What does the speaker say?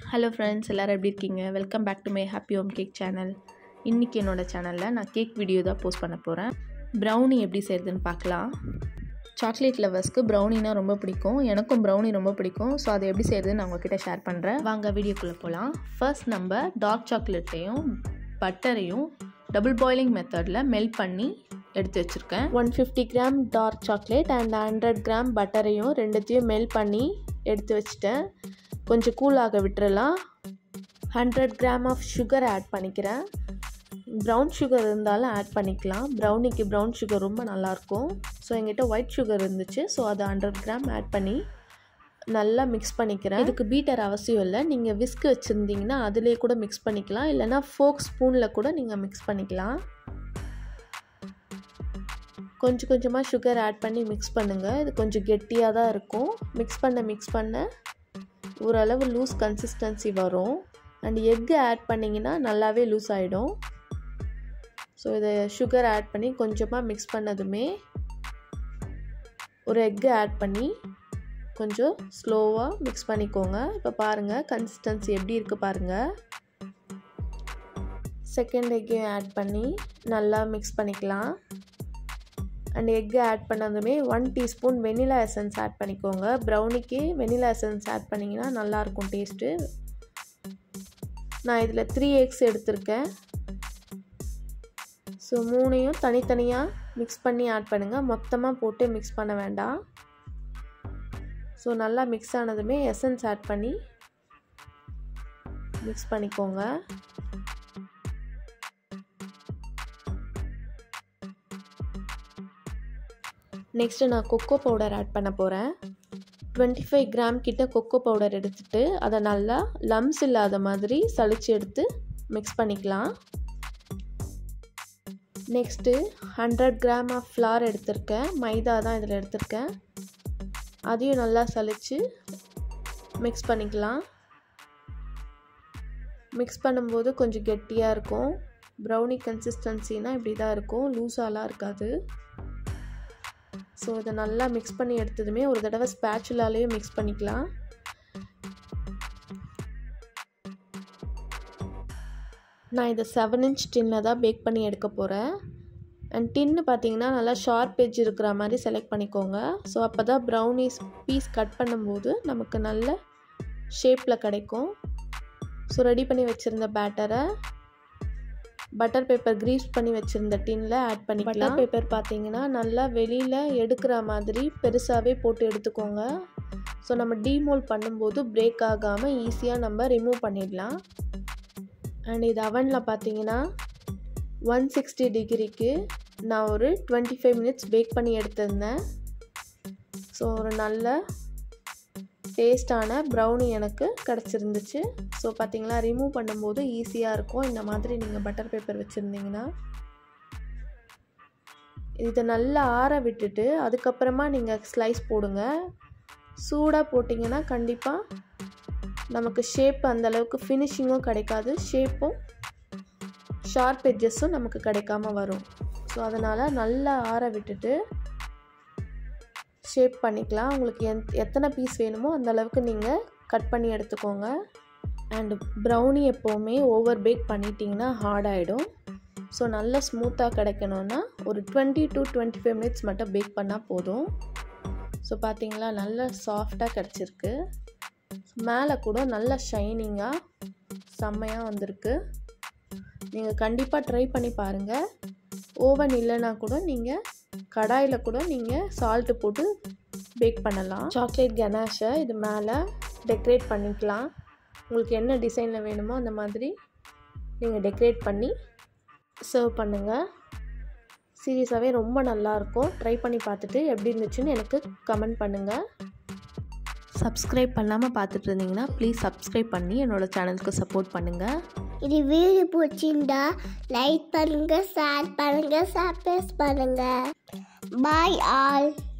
hello friends எல்லோரும் எப்படி இருக்கீங்க welcome back to my happy home cake channel இன்றைக்கி என்னோடய சேனலில் நான் கேக் வீடியோ தான் போஸ்ட் பண்ண போகிறேன் ப்ரௌனி எப்படி செய்கிறதுன்னு பார்க்கலாம் சாக்லேட் லவர்ஸ்க்கு ப்ரௌனினா ரொம்ப பிடிக்கும் எனக்கும் ப்ரௌனி ரொம்ப பிடிக்கும் ஸோ அதை எப்படி செய்கிறதுன்னு நான் உங்ககிட்ட ஷேர் பண்ணுறேன் வாங்க வீடியோக்குள்ளே போகலாம் ஃபர்ஸ்ட் நம்ம டார்க் சாக்லேட்டையும் பட்டரையும் டபுள் பாயிலிங் மெத்தடில் மெல்ட் பண்ணி எடுத்து வச்சுருக்கேன் one fifty gram dark chocolate and hundred gram பட்டரையும் ரெண்டுத்தையும் மெல்ட் பண்ணி எடுத்து வச்சுட்டேன் கொஞ்சம் கூலாக விட்டுறலாம் hundred gram of sugar add பண்ணிக்கிறேன் ப்ரௌன் சுகர் இருந்தாலும் ஆட் பண்ணிக்கலாம் ப்ரௌனிக்கு ப்ரௌன் சுகர் ரொம்ப நல்லாயிருக்கும் ஸோ எங்கிட்ட ஒயிட் சுகர் இருந்துச்சு ஸோ அதை ஹண்ட்ரட் கிராம் ஆட் பண்ணி நல்லா மிக்ஸ் பண்ணிக்கிறேன் இதுக்கு பீட்டர் அவசியம் இல்லை நீங்கள் விஸ்க் வச்சுருந்தீங்கன்னா அதிலே கூட மிக்ஸ் பண்ணிக்கலாம் இல்லைனா ஃபோக் ஸ்பூனில் கூட நீங்கள் மிக்ஸ் பண்ணிக்கலாம் கொஞ்சம் கொஞ்சமாக சுகர் ஆட் பண்ணி மிக்ஸ் பண்ணுங்கள் இது கொஞ்சம் கெட்டியாக தான் இருக்கும் மிக்ஸ் பண்ண மிக்ஸ் பண்ண ஓரளவு லூஸ் கன்சிஸ்டன்சி வரும் அண்ட் எக்கு ஆட் பண்ணிங்கன்னா நல்லாவே லூஸ் ஆகிடும் ஸோ இதை சுகர் ஆட் பண்ணி கொஞ்சமாக மிக்ஸ் பண்ணதுமே ஒரு எக்கு ஆட் பண்ணி கொஞ்சம் ஸ்லோவாக மிக்ஸ் பண்ணிக்கோங்க இப்போ பாருங்கள் கன்சிஸ்டன்சி எப்படி இருக்குது பாருங்கள் செகண்ட் எக்கையும் ஆட் பண்ணி நல்லா மிக்ஸ் பண்ணிக்கலாம் அண்ட் எக்கு ஆட் பண்ணதுமே one teaspoon vanilla essence add பண்ணிக்கோங்க ப்ரௌனிக்கு வெனிலா எசன்ஸ் ஆட் பண்ணிங்கன்னா நல்லாயிருக்கும் டேஸ்ட்டு நான் இதில் த்ரீ எக்ஸ் எடுத்திருக்கேன் ஸோ மூணையும் தனித்தனியாக மிக்ஸ் பண்ணி ஆட் பண்ணுங்கள் மொத்தமாக போட்டு மிக்ஸ் பண்ண வேண்டாம் ஸோ நல்லா மிக்ஸ் ஆனதுமே எசன்ஸ் ஆட் பண்ணி மிக்ஸ் பண்ணிக்கோங்க நெக்ஸ்ட்டு நான் கொக்கோ பவுடர் ஆட் பண்ண போகிறேன் டுவெண்ட்டி ஃபைவ் கிராம் கிட்ட கொக்கோ பவுடர் எடுத்துகிட்டு அதை நல்லா லம்ஸ் இல்லாத மாதிரி சளிச்சு எடுத்து மிக்ஸ் பண்ணிக்கலாம் next hundred gram of flour எடுத்திருக்கேன் மைதா தான் இதில் எடுத்திருக்கேன் அதையும் நல்லா சளிச்சு மிக்ஸ் பண்ணிக்கலாம் மிக்ஸ் பண்ணும்போது கொஞ்சம் கெட்டியாக இருக்கும் ப்ரௌனி கன்சிஸ்டன்சினா இப்படி தான் இருக்கும் லூஸாலாம் இருக்காது ஸோ இதை நல்லா மிக்ஸ் பண்ணி எடுத்ததுமே ஒரு தடவை ஸ்பேச்சுலாலேயும் மிக்ஸ் பண்ணிக்கலாம் நான் இதை செவன் இன்ச் டின்னில் தான் பேக் பண்ணி எடுக்க போகிறேன் அண்ட் டின்னு பார்த்தீங்கன்னா நல்லா ஷார்ப் எஜ் இருக்கிற மாதிரி செலக்ட் பண்ணிக்கோங்க ஸோ அப்போ தான் ப்ரௌனிஸ் பீஸ் கட் பண்ணும்போது நமக்கு நல்ல ஷேப்பில் கிடைக்கும் ஸோ ரெடி பண்ணி வச்சுருந்த பேட்டரை பட்டர் பேப்பர் க்ரீஸ் பண்ணி வச்சுருந்த டின்னில் ஆட் பண்ணி பட்டர் பேப்பர் பார்த்தீங்கன்னா நல்லா வெளியில் எடுக்கிற மாதிரி பெருசாகவே போட்டு எடுத்துக்கோங்க ஸோ நம்ம டீமோல் பண்ணும்போது பிரேக் ஆகாமல் ஈஸியாக நம்ம ரிமூவ் பண்ணிடலாம் அண்ட் இது அவனில் பார்த்தீங்கன்னா ஒன் சிக்ஸ்டி டிகிரிக்கு நான் ஒரு டுவெண்ட்டி ஃபைவ் மினிட்ஸ் பேக் பண்ணி எடுத்திருந்தேன் ஸோ ஒரு நல்ல டேஸ்டான ப்ரௌனி எனக்கு கிடச்சிருந்துச்சு ஸோ பார்த்தீங்களா ரிமூவ் பண்ணும்போது ஈஸியாக இருக்கும் இந்த மாதிரி நீங்கள் பட்டர் பேப்பர் வச்சுருந்தீங்கன்னா இதை நல்லா ஆற விட்டுட்டு அதுக்கப்புறமா நீங்கள் ஸ்லைஸ் போடுங்க சூடாக போட்டிங்கன்னா கண்டிப்பாக நமக்கு ஷேப் அந்தளவுக்கு ஃபினிஷிங்கும் கிடைக்காது ஷேப்பும் ஷார்ப் எட்ஜஸும் நமக்கு கிடைக்காம வரும் ஸோ அதனால் நல்லா ஆற விட்டுட்டு ஷேப் பண்ணிக்கலாம் உங்களுக்கு எந் எத்தனை பீஸ் வேணுமோ அந்த அளவுக்கு நீங்கள் கட் பண்ணி எடுத்துக்கோங்க அண்டு ப்ரௌனி எப்போவுமே ஓவர் பேக் பண்ணிட்டீங்கன்னா ஹார்ட் ஆகிடும் ஸோ நல்லா ஸ்மூத்தாக கிடைக்கணுன்னா ஒரு twenty to twenty five minutes மட்டும் பேக் பண்ணால் போதும் ஸோ பார்த்தீங்களா நல்லா சாஃப்டாக கிடச்சிருக்கு மேலே கூட நல்லா ஷைனிங்காக செம்மையாக வந்திருக்கு நீங்கள் கண்டிப்பாக ட்ரை பண்ணி பாருங்கள் ஓவன் இல்லைன்னா கூட நீங்கள் கடாயில் கூட நீங்கள் சால்ட்டு போட்டு பேக் பண்ணலாம் சாக்லேட் கனாஷை இது மேலே டெக்கரேட் பண்ணிக்கலாம் உங்களுக்கு என்ன டிசைனில் வேணுமோ அந்த மாதிரி நீங்கள் டெக்கரேட் பண்ணி சர்வ் பண்ணுங்கள் சீரியஸாகவே ரொம்ப நல்லாயிருக்கும் ட்ரை பண்ணி பார்த்துட்டு எப்படி இருந்துச்சுன்னு எனக்கு கமெண்ட் பண்ணுங்கள் சப்ஸ்கிரைப் பண்ணாமல் பார்த்துட்டு இருந்தீங்கன்னா ப்ளீஸ் சப்ஸ்கிரைப் பண்ணி என்னோடய சேனலுக்கு சப்போர்ட் பண்ணுங்கள் இது வீடியோ பிடிச்சிருந்தா லைக் பண்ணுங்க ஷேர் பண்ணுங்க சப்ஸ்கிரைப் பண்ணுங்க பாய் ஆல்